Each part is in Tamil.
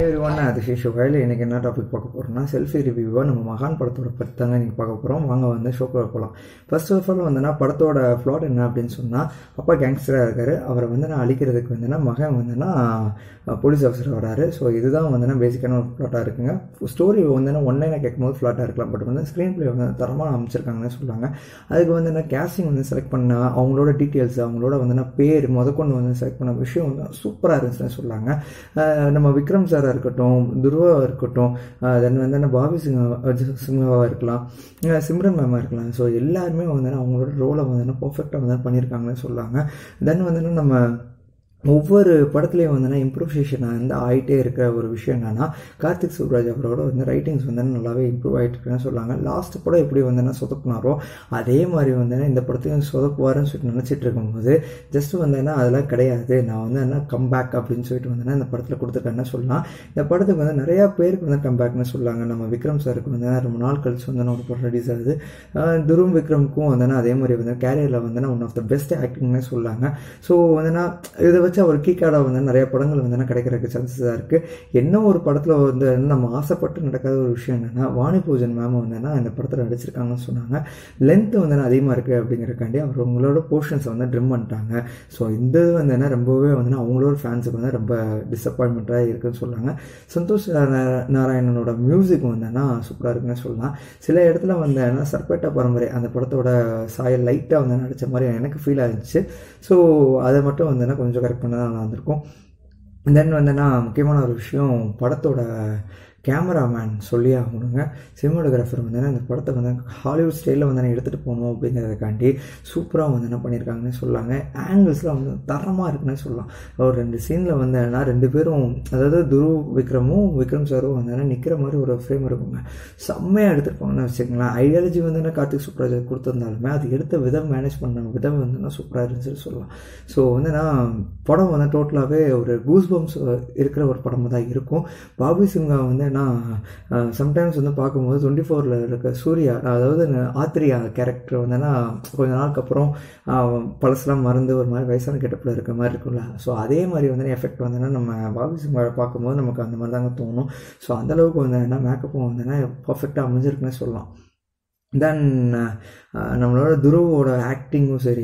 இது ஒன்று அதிசய ஷோகையில் இன்றைக்கி என்ன டாபிக் பார்க்க போகிறோம்னா செல்ஃபி ரிவ்யூவாக நம்ம மகான் படத்தோட பற்றி தாங்க இன்றைக்கி பார்க்க போகிறோம் வாங்க வந்து ஷோக்குள்ள போகலாம் ஃபர்ஸ்ட் ஆஃப் ஆல் வந்துன்னா படத்தோட ஃப்ளாட் என்ன அப்படின்னு சொன்னால் அப்பா கேங்ஸ்டராக இருக்கார் அவரை வந்து நான் அழிக்கிறதுக்கு வந்துன்னா மகன் வந்துன்னா போலீஸ் ஆஃபீஸர் வராரு ஸோ இதுதான் வந்துன்னா பேசிக்கான ஒரு ஃப்ளாட்டாக இருக்குங்க ஸ்டோரி வந்துன்னா ஒன்லைனாக கேட்கும்போது ஃப்ளாட்டாக இருக்கலாம் பட் வந்து ஸ்க்ரீன் ப்ளே வந்து தரமாக அமைச்சிருக்காங்கன்னு சொல்லுவாங்க அதுக்கு வந்து என்ன கேஸ்டிங் வந்து செலக்ட் பண்ண அவங்களோட டீட்டெயில்ஸ் அவங்களோட வந்துன்னா பேர் முதற்கொண்டு வந்து செலக்ட் பண்ண விஷயம் வந்து சூப்பராக இருந்துச்சுன்னு சொல்லாங்க அஹ் நம்ம விக்ரம் சாராக இருக்கட்டும் துருவாவாக இருக்கட்டும் தென் வந்து என்ன பாபி சிங்கா சிங்காவாக இருக்கலாம் அஹ் சிம்ரன் மேமாக இருக்கலாம் ஸோ எல்லாருமே வந்து அவங்களோட ரோலை வந்து பர்ஃபெக்டாக வந்து பண்ணியிருக்காங்கன்னு சொல்லாங்க தென் வந்து நம்ம ஒவ்வொரு படத்துலையும் வந்து இம்ப்ரூவைசேஷன் வந்து ஆகிட்டே இருக்கிற ஒரு விஷயம் என்னன்னா கார்த்திக் சுப்ராஜ் அவரோட வந்து ரைட்டிங்ஸ் வந்து நல்லாவே இம்ப்ரூவ் ஆகிட்டு இருக்குன்னு சொல்லுவாங்க லாஸ்ட் படம் எப்படி வந்து சொதப்புனாரோ அதே மாதிரி வந்து இந்த படத்தையும் சொதப்புவாருன்னு சொல்லிட்டு நினச்சிட்டு இருக்கும்போது ஜஸ்ட் வந்து அதெல்லாம் கிடையாது நான் வந்து என்ன கம்பேக் அப்படின்னு சொல்லிட்டு வந்து இந்த படத்தில் கொடுத்துருக்கேன்னு சொல்லலாம் இந்த படத்துக்கு வந்து நிறையா பேருக்கு வந்து கம்பேக்னு சொல்லாங்க நம்ம விக்ரம் சாருக்கு வந்து ரொம்ப நாள் கழிச்சு வந்து ஒரு படம் ரிலீஸ் ஆகுது துரும் விக்ரமுக்கும் வந்து அதே மாதிரி வந்து கேரியரில் வந்து ஒன் ஆஃப் த பெஸ்ட் ஆக்டிங்னே சொல்லாங்க ஸோ வந்து இதை வச்சு அவர் கீ கார்டாக வந்து நிறைய படங்கள் வந்து கிடைக்கிறதுக்கு சான்சஸாக இருக்குது என்ன ஒரு படத்தில் வந்து நம்ம ஆசைப்பட்டு நடக்காத ஒரு விஷயம் என்னென்னா வாணி பூஜன் மேம் வந்துன்னா இந்த படத்தில் நடிச்சிருக்காங்கன்னு சொன்னாங்க லென்த் வந்து அதிகமாக இருக்குது அப்படிங்கிறக்காண்டி அவர் உங்களோட போர்ஷன்ஸை வந்து ட்ரிம் பண்ணிட்டாங்க ஸோ இந்த இது வந்து என்ன ரொம்பவே வந்து அவங்களோட ஃபேன்ஸுக்கு வந்து ரொம்ப டிசப்பாயின்மெண்ட்டாக இருக்குன்னு சொன்னாங்க சந்தோஷ் நாராயணனோட மியூசிக் வந்தேன்னா சூப்பராக இருக்குன்னு சொல்லலாம் சில இடத்துல வந்து என்ன சர்பேட்டா பரம்பரை அந்த படத்தோட சாயல் லைட்டாக வந்து நடித்த மாதிரி எனக்கு ஃபீல் ஆயிருந்துச்சு ஸோ அதை மட்டும் வந்து கொஞ்சம் கரெக்ட் பண்ண நல்லா வந்திருக்கும் தென் வந்துன்னா முக்கியமான ஒரு விஷயம் படத்தோட கேமராமேன் சொல்லி ஆகணுங்க சினிமாட்டோகிராஃபர் வந்து இந்த படத்தை வந்து ஹாலிவுட் ஸ்டைலில் வந்து எடுத்துகிட்டு போகணும் அப்படிங்கிறதுக்காண்டி சூப்பராக வந்து என்ன பண்ணியிருக்காங்கன்னு சொல்லாங்க ஆங்கிள்ஸ்லாம் வந்து தரமாக இருக்குன்னு சொல்லலாம் ஒரு ரெண்டு சீனில் வந்து என்னன்னா ரெண்டு பேரும் அதாவது துரு விக்ரமும் விக்ரம் சாரும் வந்து நிற்கிற மாதிரி ஒரு ஃப்ரேம் இருக்குங்க செம்மையாக எடுத்துருப்பாங்கன்னு வச்சுக்கோங்களேன் ஐடியாலஜி வந்து என்ன கார்த்திக் சுப்ராஜ் கொடுத்துருந்தாலுமே அது எடுத்த விதம் மேனேஜ் பண்ண விதம் வந்து சூப்பராக இருந்துச்சுன்னு சொல்லலாம் ஸோ வந்து நான் படம் வந்து டோட்டலாகவே ஒரு கூஸ் பம்ஸ் இருக்கிற ஒரு படமாக தான் இருக்கும் பாபி சிங்கா வந்து ஏன்னா சம்டைம்ஸ் வந்து பார்க்கும்போது டுவெண்ட்டி ஃபோரில் இருக்க சூர்யா அதாவது ஆத்ரியா கேரக்டர் வந்துன்னா கொஞ்ச நாளுக்கு அப்புறம் பழசெல்லாம் மறந்து ஒரு மாதிரி வயசான கெட்டப்பில் இருக்க மாதிரி இருக்கும்ல ஸோ அதே மாதிரி வந்து எஃபெக்ட் வந்துன்னா நம்ம பாபி சிங்கா பார்க்கும்போது நமக்கு அந்த மாதிரி தாங்க தோணும் ஸோ அந்தளவுக்கு வந்து என்ன மேக்கப்பும் வந்துன்னா பர்ஃபெக்டாக அமைஞ்சிருக்குன்னு சொல்லலாம் தென் நம்மளோட துருவோட ஆக்டிங்கும் சரி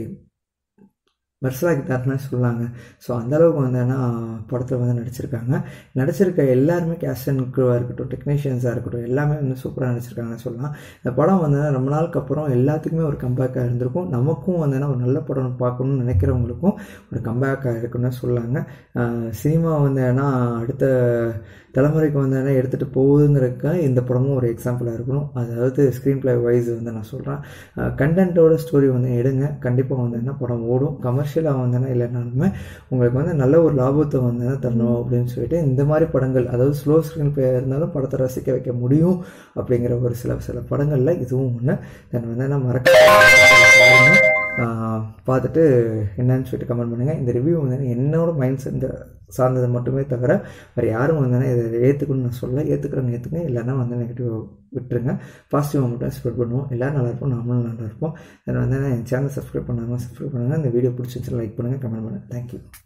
மெர்சலாக்கிட்டாருன்னு சொல்லாங்க ஸோ அந்தளவுக்கு வந்துன்னா படத்தில் வந்து நடிச்சிருக்காங்க நடிச்சிருக்க எல்லாருமே கேஸ்ட் அண்ட் க்ரூவாக இருக்கட்டும் டெக்னீஷியன்ஸாக இருக்கட்டும் எல்லாமே வந்து சூப்பராக நடிச்சிருக்காங்கன்னு சொல்லலாம் இந்த படம் வந்து ரொம்ப நாளுக்கு அப்புறம் எல்லாத்துக்குமே ஒரு கம்பேக்காக இருந்திருக்கும் நமக்கும் வந்துன்னா ஒரு நல்ல படம் பார்க்கணும்னு நினைக்கிறவங்களுக்கும் ஒரு கம்பேக்காக இருக்குன்னு சொல்லாங்க சினிமா வந்து ஏன்னா அடுத்த தலைமுறைக்கு வந்து என்ன எடுத்துகிட்டு போகுதுங்கிறதுக்கு இந்த படமும் ஒரு எக்ஸாம்பிளாக இருக்கணும் அதாவது ஸ்க்ரீன் ப்ளே வைஸ் வந்து நான் சொல்கிறேன் கண்டென்ட்டோட ஸ்டோரி வந்து எடுங்க கண்டிப்பாக வந்து என்ன படம் ஓடும் கமர்ஷியலாக வந்தேன்னா இல்லைனாலுமே உங்களுக்கு வந்து நல்ல ஒரு லாபத்தை வந்து தரணும் அப்படின்னு சொல்லிட்டு இந்த மாதிரி படங்கள் அதாவது ஸ்லோ ஸ்க்ரீன் ப்ளே இருந்தாலும் படத்தை ரசிக்க வைக்க முடியும் அப்படிங்கிற ஒரு சில சில படங்களில் இதுவும் ஒன்று தென் வந்து என்ன மறக்க பார்த்துட்டு என்னன்னு சொல்லிட்டு கமெண்ட் பண்ணுங்கள் இந்த ரிவ்யூ வந்து என்னோட மைண்ட் செட் சார்ந்தது மட்டுமே தவிர வேறு யாரும் வந்து இதை ஏற்றுக்கணும்னு நான் சொல்ல ஏற்றுக்கிறவங்க ஏற்றுங்க இல்லைன்னா வந்து நெகட்டிவ் விட்டுருங்க பாசிட்டிவாக மட்டும் ஸ்ப்ரெட் பண்ணுவோம் எல்லோரும் நல்லா இருப்போம் நாமளும் நல்லா இருப்போம் தென் வந்து என் சேனல் சப்ஸ்கிரைப் பண்ணாமல் சப்ஸ்கிரைப் பண்ணுங்கள் இந்த வீடியோ பிடிச்சிருந்துச்சு லைக் பண்ணுங்கள் கமெண்ட் பண்ணுங்கள் தேங்க்யூ